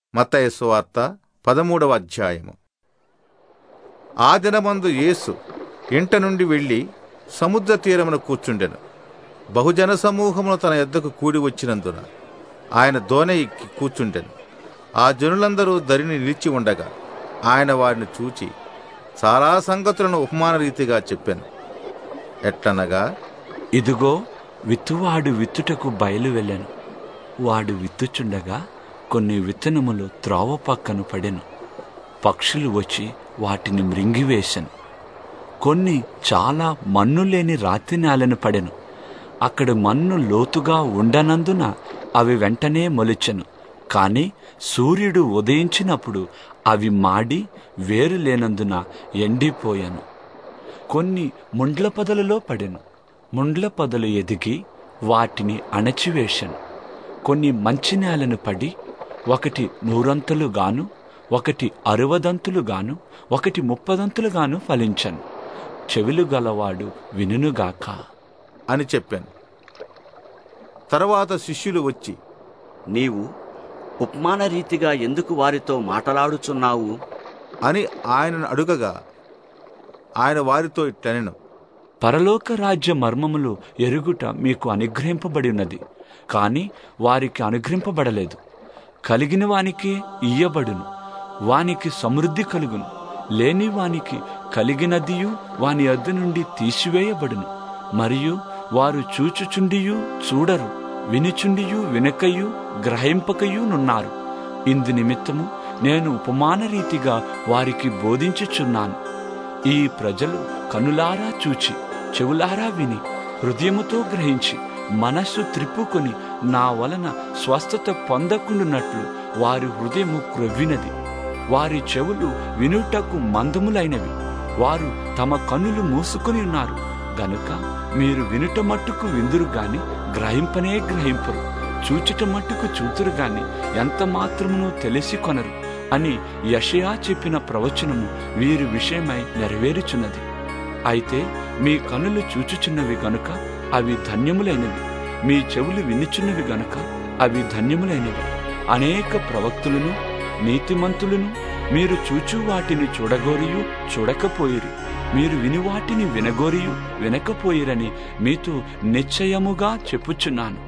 మత్తయి సువార్త పదమూడవ అధ్యాయము ఆ దినమందు యేసు ఇంట నుండి వెళ్ళి సముద్ర తీరమున కూర్చుండెను బహుజన సమూహమును తన యొద్దకు కూడి వచ్చినందున ఆయన దోణి ఎక్కి కూర్చుండెను ఆ జనులందరూ దరిని నిలిచి ఉండగా ఆయన వారిని చూచి చాలా సంగతులను ఉపమాన రీతిగా చెప్పాను ఎట్లనగా ఇదిగో విత్తువాడు విత్తుటకు బయలు వెళ్ళెను వాడు విత్తుచుండగా కొన్ని విత్తనములు త్రోవ పక్కన పడెను పక్షులు వచ్చి వాటిని మృంగివేశను కొన్ని చాలా మన్ను లేని రాతి నేలను పడెను అక్కడ మన్ను లోతుగా ఉండనందున అవి వెంటనే మొలిచెను కాని సూర్యుడు ఉదయించినప్పుడు అవి మాడి వేరు లేనందున ఎండిపోయాను కొన్ని ముండ్ల పొదలలో పడెను ముండ్ల పొదలు ఎదిగి వాటిని అణచివేశాను కొన్ని మంచి నేలను పడి ఒకటి నూరంతులు గాను ఒకటి అరవదంతులు గాను ఒకటి ముప్పదంతులు గాను ఫలించను చెవులు గలవాడు వినుగాక అని చెప్పాను తరువాత శిష్యులు వచ్చి నీవు ఉపమాన రీతిగా ఎందుకు వారితో మాటలాడుచున్నావు అని ఆయనను అడుగగా ఆయన వారితో ఇట్లనెను పరలోక రాజ్య మర్మములు ఎరుగుట మీకు అనుగ్రహింపబడి ఉన్నది కాని వారికి అనుగ్రహింపబడలేదు కలిగిన వానికి ఇయ్యబడును వానికి సమృద్ధి కలుగును లేని వానికి కలిగినదియు వాని వద్ద నుండి తీసివేయబడును మరియు వారు చూచుచుండియు చూడరు వినుచుండియు వినకయు గ్రహింపకయు నున్నారు ఇందు నిమిత్తము నేను ఉపమాన రీతిగా వారికి బోధించుచున్నాను ఈ ప్రజలు కనులారా చూచి చెవులారా విని హృదయముతో గ్రహించి మనస్సు త్రిప్పుకొని నా వలన స్వస్థత పొందకుండునట్లు వారి హృదయము క్రొవ్వినది వారి చెవులు వినుటకు మందములైనవి వారు తమ కన్నులు మూసుకొని ఉన్నారు గనుక మీరు వినుట మట్టుకు విందురు గాని గ్రహింపనే గ్రహింపరు చూచుట మట్టుకు చూతురు గాని ఎంత మాత్రమునో తెలిసి కొనరు అని యషయా చెప్పిన ప్రవచనము వీరి విషయమై నెరవేరుచున్నది అయితే మీ కనులు చూచుచున్నవి గనుక అవి ధన్యములైనవి మీ చెవులు వినుచున్నవి గనుక అవి ధన్యములైనవి అనేక ప్రవక్తులను నీతిమంతులను మీరు చూచు వాటిని చూడగోరియు చూడకపోయిరి మీరు విని వాటిని వినగోరియు వినకపోయిరని మీతో నిశ్చయముగా చెప్పుచున్నాను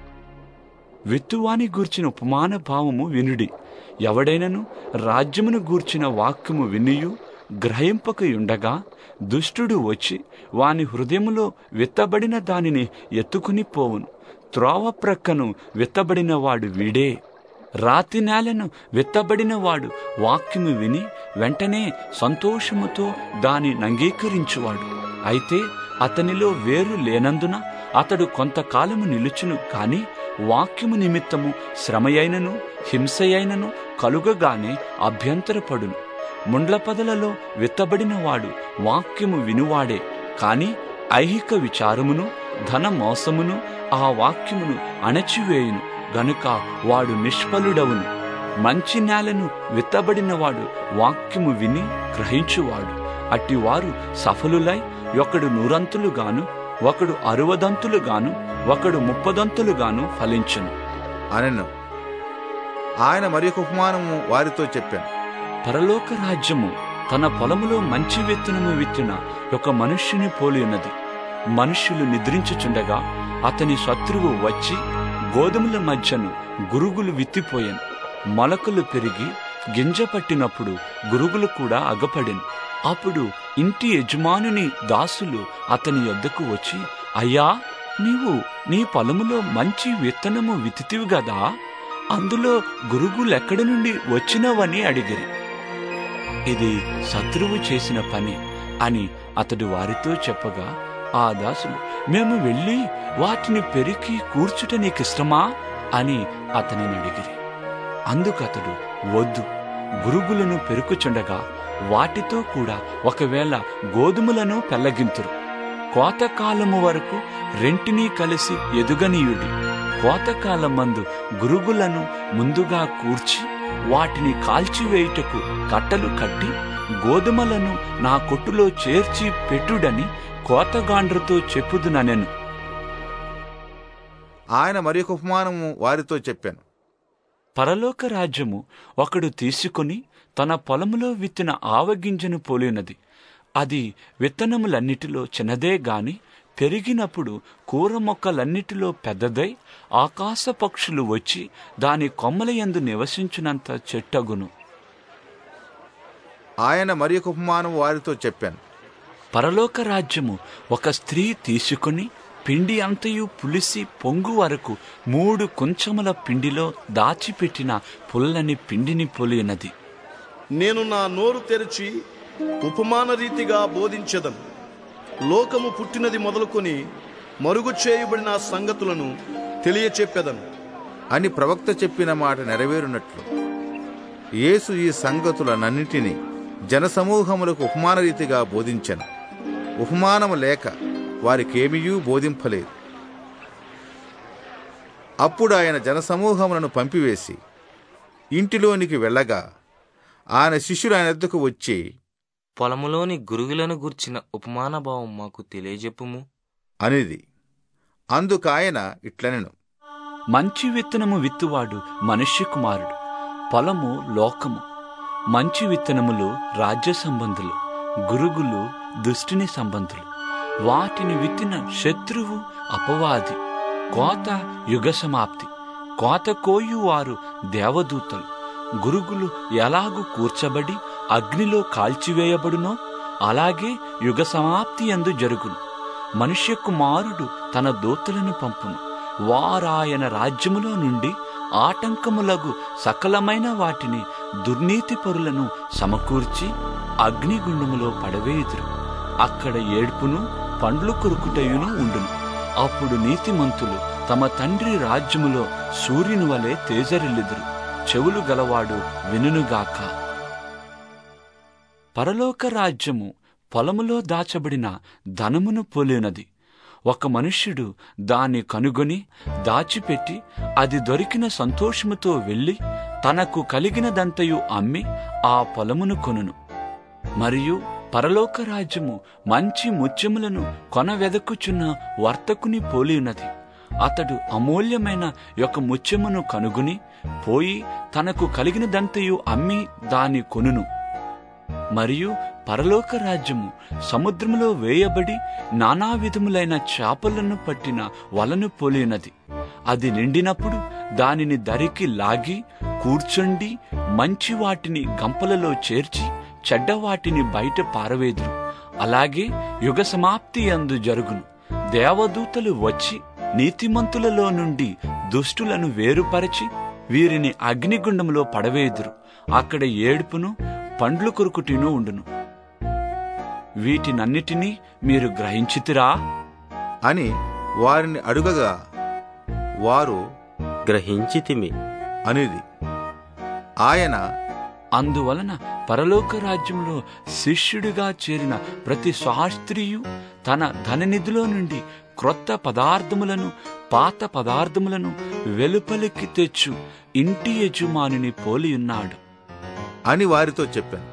విత్తువాని గూర్చిన ఉపమాన భావము వినుడి ఎవడైనను రాజ్యమును గూర్చిన వాక్యము వినియు గ్రహింపకయుండగా దుష్టుడు వచ్చి వాని హృదయములో విత్తబడిన దానిని ఎత్తుకుని పోవును త్రోవ ప్రక్కను విత్తబడిన వాడు వీడే రాతి నేలను విత్తబడిన వాడు వాక్యము విని వెంటనే సంతోషముతో దాని అంగీకరించువాడు అయితే అతనిలో వేరు లేనందున అతడు కొంతకాలము నిలుచును కాని వాక్యము నిమిత్తము శ్రమయైనను హింసయైనను కలుగగానే అభ్యంతరపడును ముండ్ల పదలలో విత్తబడిన వాడు వాక్యము వినువాడే కాని ఐహిక విచారమును ధన మోసమును ఆ వాక్యమును అణచివేయును గనుక వాడు నిష్ఫలుడవును మంచి నేలను విత్తబడినవాడు వాక్యము విని గ్రహించువాడు అట్టివారు సఫలులై ఒకడు నూరంతులు గాను ఒకడు అరవదంతులు గాను ఒకడు ముప్పదంతులు గాను ఫలించును అనెను ఆయన మరి ఒక ఉపమానము వారితో చెప్పాను పరలోక రాజ్యము తన పొలములో మంచి విత్తనము విత్తిన ఒక మనుష్యుని పోలి ఉన్నది మనుష్యులు నిద్రించుచుండగా అతని శత్రువు వచ్చి గోధుమల మధ్యను గురుగులు విత్తిపోయాను మొలకలు పెరిగి గింజ పట్టినప్పుడు గురుగులు కూడా అగపడెను అప్పుడు ఇంటి యజమానుని దాసులు అతని యొద్దకు వచ్చి అయ్యా నీవు నీ పొలములో మంచి విత్తనము విత్తితివి గదా అందులో గురుగులెక్కడి నుండి వచ్చినవని అడిగిరి ఇది శత్రువు చేసిన పని అని అతడు వారితో చెప్పగా ఆ దాసులు మేము వెళ్ళి వాటిని పెరికి కూర్చుట నీకిష్టమా అని అతనిని అడిగిరి అందుకతడు వద్దు గురుగులను పెరుకుచుండగా వాటితో కూడా ఒకవేళ గోధుమలను పెల్లగింతురు కోతకాలము వరకు రెంటినీ కలిసి ఎదుగనీయుడి కోతకాలమందు గురుగులను ముందుగా కూర్చి వాటిని కాల్చివేయుటకు కట్టలు కట్టి గోధుమలను నా కొట్టులో చేర్చి పెట్టుడని కోతగాండ్రతో చెప్పుదుననెను ఆయన మరి ఒక ఉపమానము వారితో చెప్పాను పరలోక రాజ్యము ఒకడు తీసుకొని తన పొలములో విత్తిన ఆవగింజను పోలినది అది విత్తనములన్నిటిలో చిన్నదే గాని పెరిగినప్పుడు కూర మొక్కలన్నిటిలో పెద్దదై ఆకాశ పక్షులు వచ్చి దాని కొమ్మల యందు నివసించినంత చెట్టగును ఆయన మరి ఒక ఉపమానం వారితో చెప్పాను పరలోక రాజ్యము ఒక స్త్రీ తీసుకుని పిండి అంతయు పులిసి పొంగు వరకు మూడు కుంచముల పిండిలో దాచిపెట్టిన పుల్లని పిండిని పొలినది నేను నా నోరు తెరిచి ఉపమాన రీతిగా బోధించదను లోకము పుట్టినది మొదలుకొని మరుగు చేయబడిన సంగతులను తెలియచెప్పెదను అని ప్రవక్త చెప్పిన మాట నెరవేరునట్లు యేసు ఈ సంగతులనన్నిటినీ జనసమూహములకు ఉపమాన రీతిగా బోధించెను ఉపమానము లేక వారికేమియూ బోధింపలేదు అప్పుడు ఆయన జనసమూహములను పంపివేసి ఇంటిలోనికి వెళ్ళగా ఆయన శిష్యులు ఆయన ఎద్దుకు వచ్చి పొలములోని గురుగులను గూర్చిన ఉపమాన భావం మాకు తెలియజెప్పుము అనేది అందుకు ఆయన ఇట్లనెను మంచి విత్తనము విత్తువాడు మనుష్య కుమారుడు పొలము లోకము మంచి విత్తనములు రాజ్య సంబంధులు గురుగులు దుష్టిని సంబంధులు వాటిని విత్తిన శత్రువు అపవాది కోత యుగ సమాప్తి కోత కోయువారు దేవదూతలు గురుగులు ఎలాగు కూర్చబడి అగ్నిలో కాల్చివేయబడునో అలాగే యుగ సమాప్తి ఎందు జరుగును మనుష్య కుమారుడు తన దూతలను పంపును వారాయన రాజ్యములో నుండి ఆటంకములగు సకలమైన వాటిని దుర్నీతి పరులను సమకూర్చి అగ్నిగుండములో పడవేయుదురు అక్కడ ఏడ్పును పండ్లు కొరుకుటయును ఉండును అప్పుడు నీతిమంతులు తమ తండ్రి రాజ్యములో సూర్యుని వలె తేజరిల్లుదురు చెవులు గలవాడు వినుగాక పరలోక రాజ్యము పొలములో దాచబడిన ధనమును పోలినది ఒక మనుష్యుడు దాన్ని కనుగొని దాచిపెట్టి అది దొరికిన సంతోషముతో వెళ్ళి తనకు కలిగినదంతయు అమ్మి ఆ పొలమును కొనును మరియు పరలోక రాజ్యము మంచి ముత్యములను కొనవెదకుచున్న వర్తకుని పోలియున్నది అతడు అమూల్యమైన యొక్క ముత్యమును కనుగొని పోయి తనకు కలిగినదంతయు అమ్మి దాని కొనును మరియు పరలోక రాజ్యము సముద్రములో వేయబడి నానా విధములైన చేపలను పట్టిన వలను పోలినది అది నిండినప్పుడు దానిని దరికి లాగి కూర్చుండి మంచి వాటిని గంపలలో చేర్చి చెడ్డ వాటిని బయట పారవేదురు అలాగే యుగ సమాప్తి అందు జరుగును దేవదూతలు వచ్చి నీతిమంతులలో నుండి దుష్టులను వేరుపరచి వీరిని అగ్నిగుండంలో పడవేదురు అక్కడ ఏడుపును పండ్లు కొరుకుటిను ఉండును వీటినన్నిటినీ మీరు గ్రహించితిరా అని వారిని అడుగగా వారు గ్రహించితిమి అనేది ఆయన అందువలన పరలోక రాజ్యంలో శిష్యుడిగా చేరిన ప్రతి శాస్త్రియు తన ధననిధిలో నుండి క్రొత్త పదార్థములను పాత పదార్థములను వెలుపలికి తెచ్చు ఇంటి యజమానిని పోలియున్నాడు అని వారితో చెప్పాను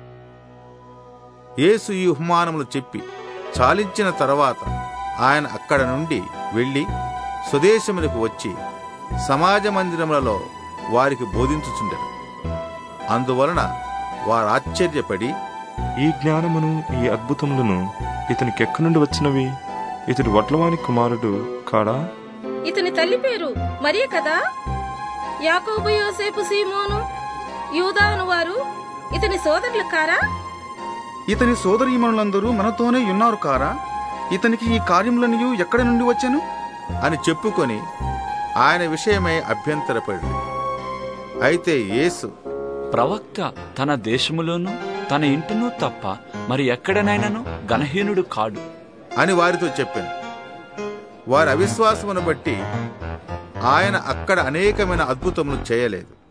యేసు ఈ ఉపమానములు చెప్పి చాలించిన తర్వాత ఆయన అక్కడ నుండి వెళ్ళి స్వదేశములకు వచ్చి సమాజ మందిరములలో వారికి బోధించుచుండెను అందువలన వారు ఆశ్చర్యపడి ఈ జ్ఞానమును ఈ అద్భుతములను ఇతనికి ఎక్కడి నుండి వచ్చినవి ఇతడు వడ్లవాని కుమారుడు కాడా ఇతని తల్లి పేరు మరియ కదా యాకోబు యోసేపు సీమోను యూదాను వారు ఇతని సోదరులు కారా ఇతని సోదరీమణులందరూ మనతోనే ఉన్నారు కారా ఇతనికి ఈ కార్యములనియు ఎక్కడి నుండి వచ్చెను అని చెప్పుకొని ఆయన విషయమై అభ్యంతరపడి అయితే యేసు ప్రవక్త తన దేశములోనూ తన ఇంటినూ తప్ప మరి ఎక్కడనైనాను గణహీనుడు కాడు అని వారితో చెప్పాను వారి అవిశ్వాసమును బట్టి ఆయన అక్కడ అనేకమైన అద్భుతములు చేయలేదు